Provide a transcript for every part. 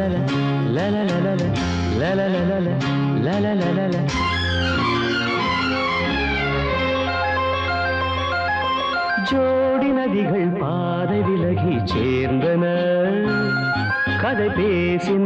la la la la la la la la la la la la la ஜோடி நதிகள் பாதை விலகி சேர்ந்தன கதை பேசின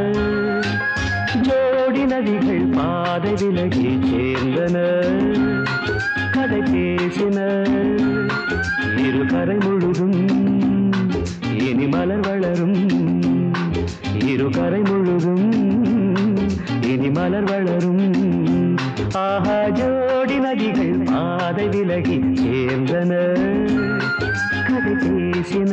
ஜோடி நதிகள் பாதை விலகி சேர்ந்தன கதை பேசின இரு கரை முழுதும் இனி மலர் வளரும் இரு கரை முழுதும் இனி மலர் வளரும் ஆஹா ஜோடி நதிகள் பாதை விலகி சேர்ந்தன கதை பேசின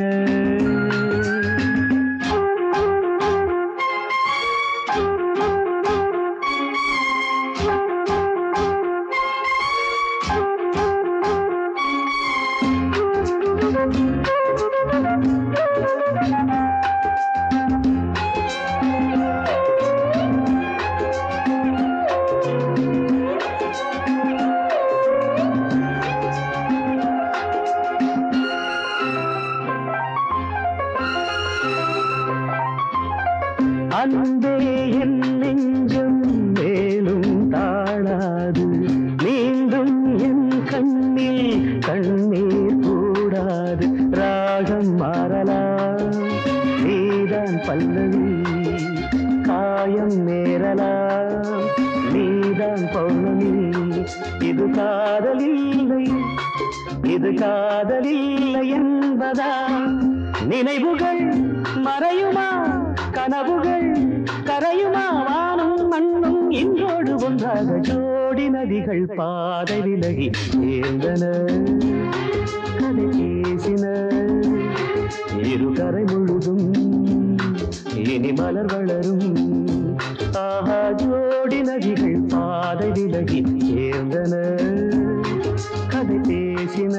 அன்பே என் நெஞ்சம் மேலும் தாழாது மீண்டும் என் கண்ணில் கண்ணீர் கூடாது ராகம் மாறலாம் நீதான் பல்லவி காயம் நேரலாம் நீதான் பௌர்ணமி இது காதலில்லை இது காதலில்லை என்பதா நினைவுகள் மறையுமா கனவுகள் கரையுமா வானும் மண்ணும் இன்றோடு ஒன்றாக ஜோடி நதிகள் பாதை விலகி சேர்ந்தன கதை பேசின இரு கரை முழுதும் இனி மலர் வளரும் ஆஹா ஜோடி நதிகள் பாதை விலகி சேர்ந்தன கதை பேசின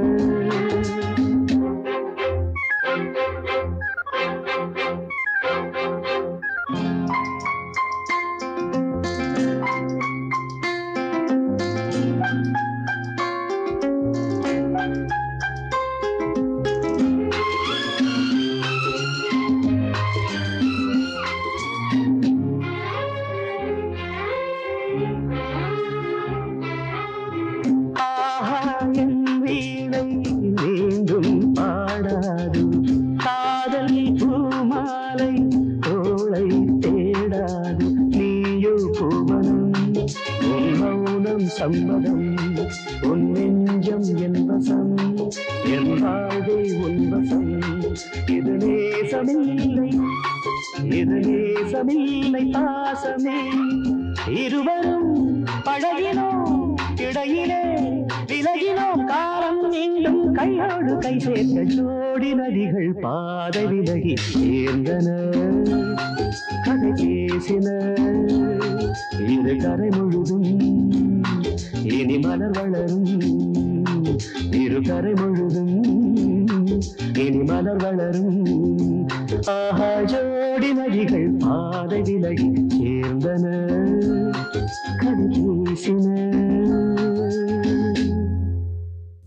ஆஹா என் வீணை மீண்டும் பாடாது காதல் பூமாலை தோளை தேடாது நீயோ பூவனம் உன் மௌனம் சம்மதம் உன் நெஞ்சம் என் வசம் என் வாழ்வே உன் வசம் இது நேசமில்லை இது நேசமில்லை பாசமே இருவரும் பழகினோம் இடையிலே விலகினோம் காலம் மீண்டும் கையோடு கை சேர்க்க ஜோடி நதிகள் பாதை விலகி சேர்ந்தன கதை பேசின இரு கரை முழுதும் இனி மலர் வளரும் இரு கரை முழுதும் இனி மலர் வளரும் ஆஹா ஜோடி நதிகள் பாதை விலகி சேர்ந்தன கதை பேசின